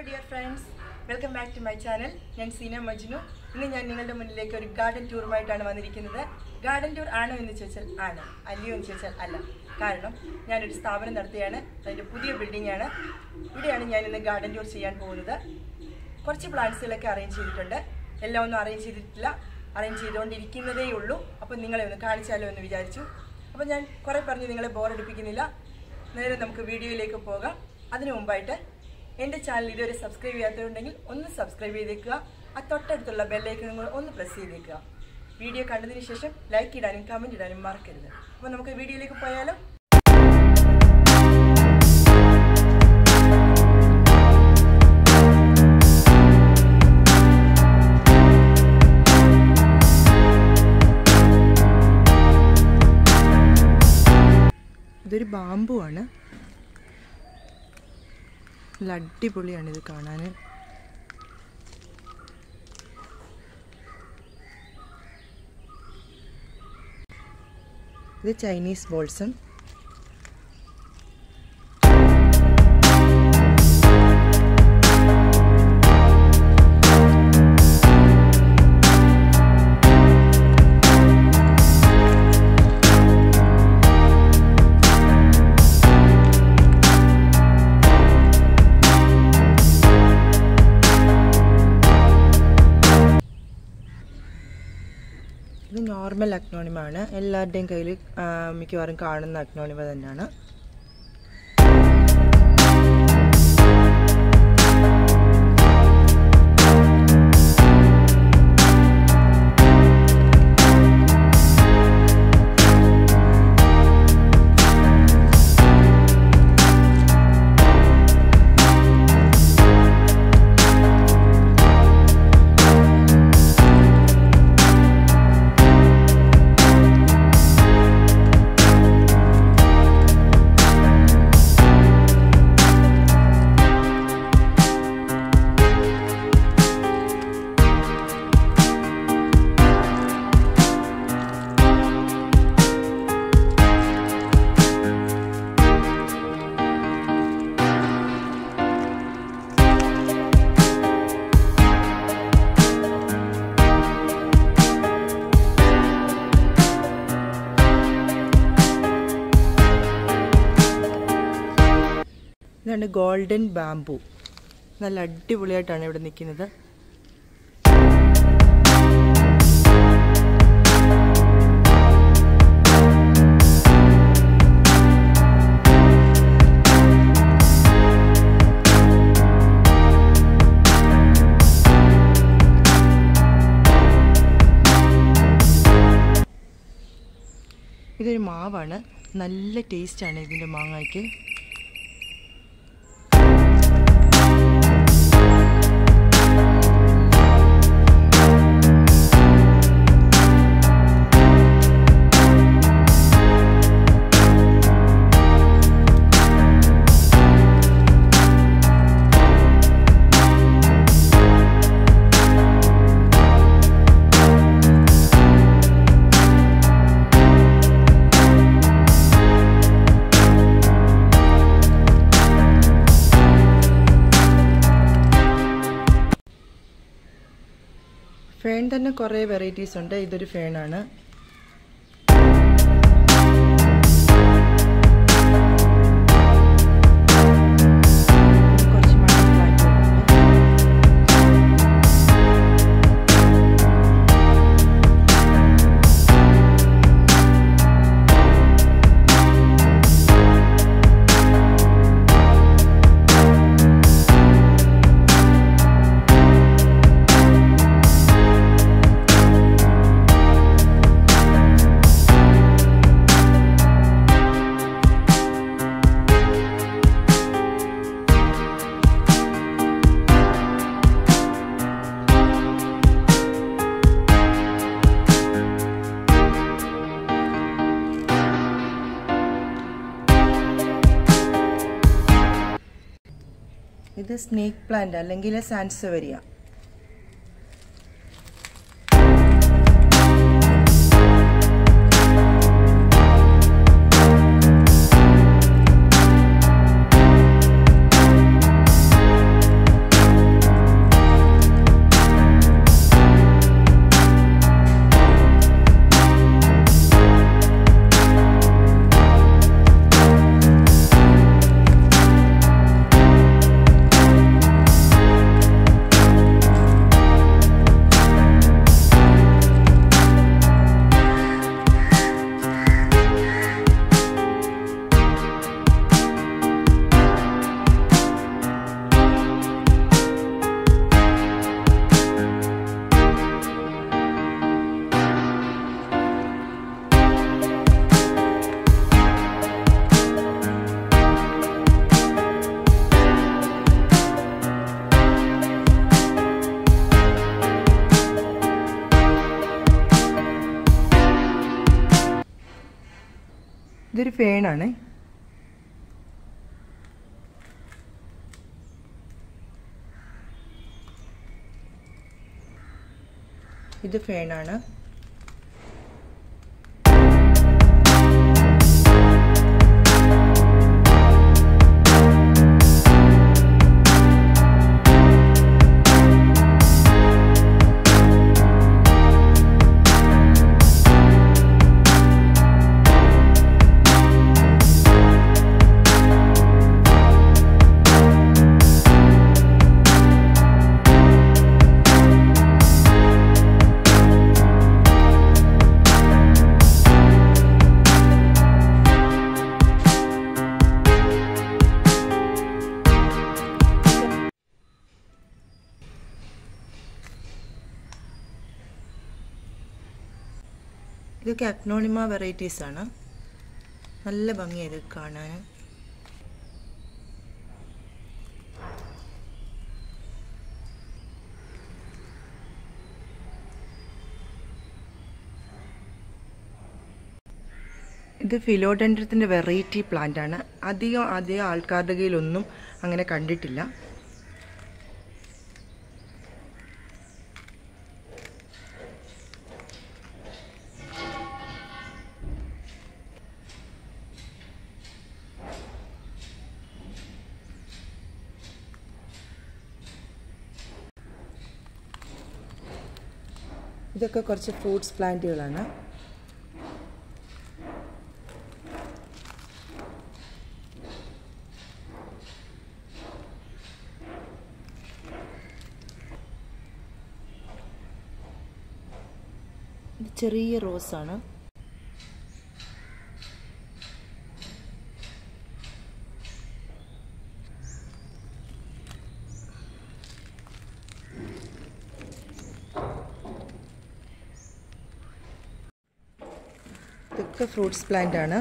dear friends welcome back to my channel ഞാൻ സീന മജ്നു ഇന്ന് ഞാൻ നിങ്ങളുടെ മുന്നിലേക്ക് ഒരു ഗാർഡൻ ടൂറുമായിട്ടാണ് വന്നിരിക്കുന്നത് ഗാർഡൻ ടൂർ ആണോ എന്ന് ചോദിച്ചാൽ ആണ് അല്ലയോ എന്ന് ചോദിച്ചാൽ അല്ല കാരണം ഞാനൊരു സ്ഥാപനം നടത്തിയാണ് അതിൻ്റെ പുതിയ ബിൽഡിംഗ് ആണ് ഇവിടെയാണ് ഞാൻ ഇന്ന് ഗാർഡൻ ടൂർ ചെയ്യാൻ പോകുന്നത് കുറച്ച് പ്ലാന്റ്സുകളൊക്കെ അറേഞ്ച് ചെയ്തിട്ടുണ്ട് എല്ലാം ഒന്നും അറേഞ്ച് ചെയ്തിട്ടില്ല അറേഞ്ച് ചെയ്തുകൊണ്ടിരിക്കുന്നതേ ഉള്ളൂ അപ്പോൾ നിങ്ങളെ ഒന്ന് കാണിച്ചാലോ എന്ന് വിചാരിച്ചു അപ്പോൾ ഞാൻ കുറേ പറഞ്ഞ് നിങ്ങളെ ബോറടിപ്പിക്കുന്നില്ല നേരെ നമുക്ക് വീഡിയോയിലേക്ക് പോകാം അതിനു മുമ്പായിട്ട് എൻ്റെ ചാനൽ ഇതുവരെ സബ്സ്ക്രൈബ് ചെയ്യാത്തതുണ്ടെങ്കിൽ ഒന്ന് സബ്സ്ക്രൈബ് ചെയ്തേക്കുക ആ തൊട്ടടുത്തുള്ള ബെല്ലൈക്കണും കൂടെ ഒന്ന് പ്രസ് ചെയ്തേക്കുക വീഡിയോ കണ്ടതിന് ശേഷം ലൈക്ക് ഇടാനും കമൻറ്റ് ഇടാനും മറക്കരുത് അപ്പോൾ നമുക്ക് വീഡിയോയിലേക്ക് പോയാലോ ഇതൊരു ബാമ്പു ആണ് നല്ല അടിപൊളിയാണ് ഇത് കാണാൻ ഇത് ചൈനീസ് ബോൾസം ഇത് നോർമൽ അക്നോണിമാണ് എല്ലാവരുടെയും കയ്യിൽ മിക്കവാറും കാണുന്ന അക്നോണിമ തന്നെയാണ് ഇതാണ് ഗോൾഡൻ ബാംബു നല്ല അടിപൊളിയായിട്ടാണ് ഇവിടെ നിൽക്കുന്നത് ഇതൊരു മാവാണ് നല്ല ടേസ്റ്റാണ് ഇതിൻ്റെ മാങ്ങയ്ക്ക് ഫേൺ തന്നെ കുറേ വെറൈറ്റീസ് ഉണ്ട് ഇതൊരു ഫേണാണ് കുറച്ച് മണി പ്ലാന്റുകളുണ്ട് ഇത് സ്നേക്ക് പ്ലാന്റ് അല്ലെങ്കിൽ സാൻസവരിയ ഇതൊരു ഫേണാണ് ഇത് ഫേണാണ് ഇതൊക്കെ അക്നോണിമ വെറൈറ്റീസ് ആണ് നല്ല ഭംഗിയാണ് ഇത് കാണാൻ ഇത് ഫിലോഡൻഡ്രത്തിൻ്റെ വെറൈറ്റി പ്ലാന്റ് ആണ് അധികം അധികം ആൾക്കാരുടെ കയ്യിലൊന്നും അങ്ങനെ കണ്ടിട്ടില്ല ഇതൊക്കെ കുറച്ച് ഫ്രൂട്ട്സ് പ്ലാന്റുകളാണ് ഇത് ചെറിയ റോസാണ് ഇതൊക്കെ ഫ്രൂട്ട്സ് പ്ലാന്റ് ആണ്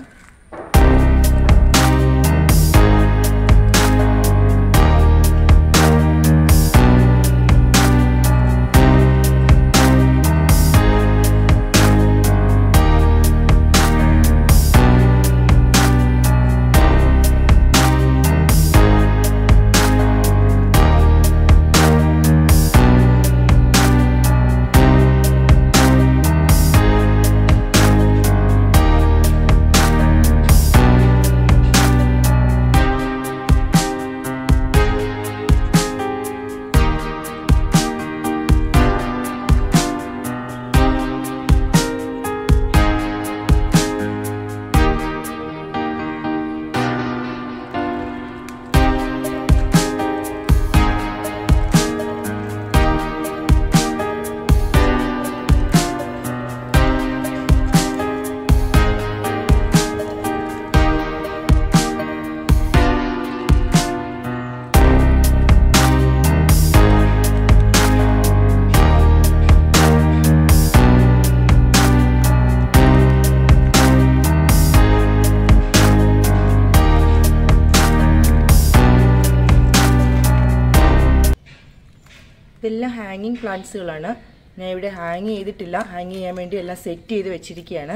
ഇതെല്ലാം ഹാങ്ങിങ് പ്ലാന്റ്സുകളാണ് ഞാൻ ഇവിടെ ഹാങ് ചെയ്തിട്ടില്ല ഹാങ് ചെയ്യാൻ വേണ്ടി എല്ലാം സെറ്റ് ചെയ്ത് വെച്ചിരിക്കുകയാണ്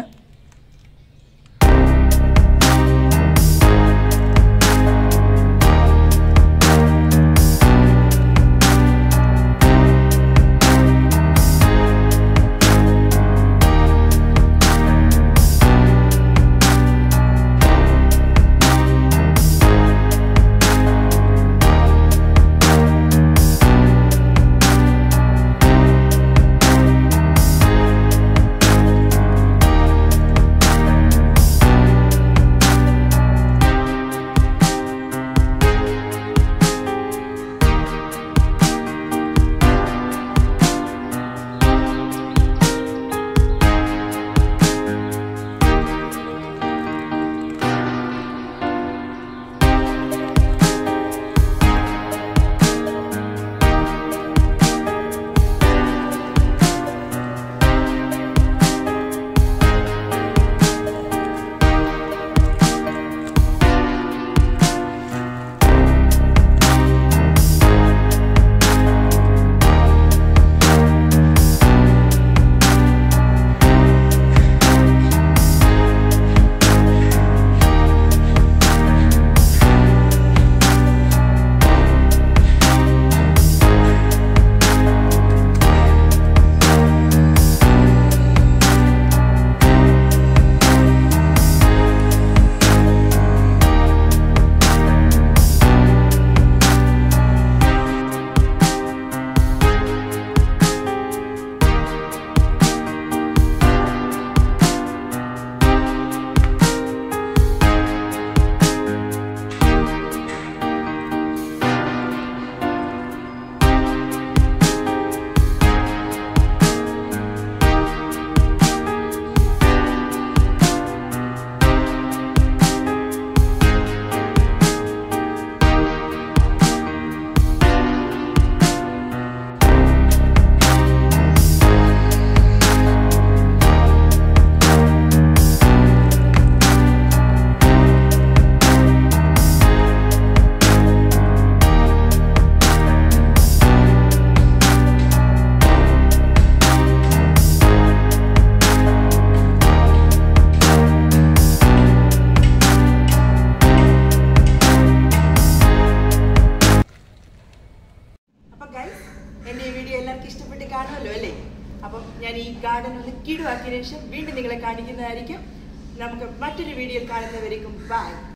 ഗാർഡൻ ഒന്ന് കിടുവാക്കിയതിനു ശേഷം വീണ്ടും നിങ്ങളെ കാണിക്കുന്നതായിരിക്കും നമുക്ക് മറ്റൊരു വീഡിയോയിൽ കാണുന്നവരേക്കും ബൈ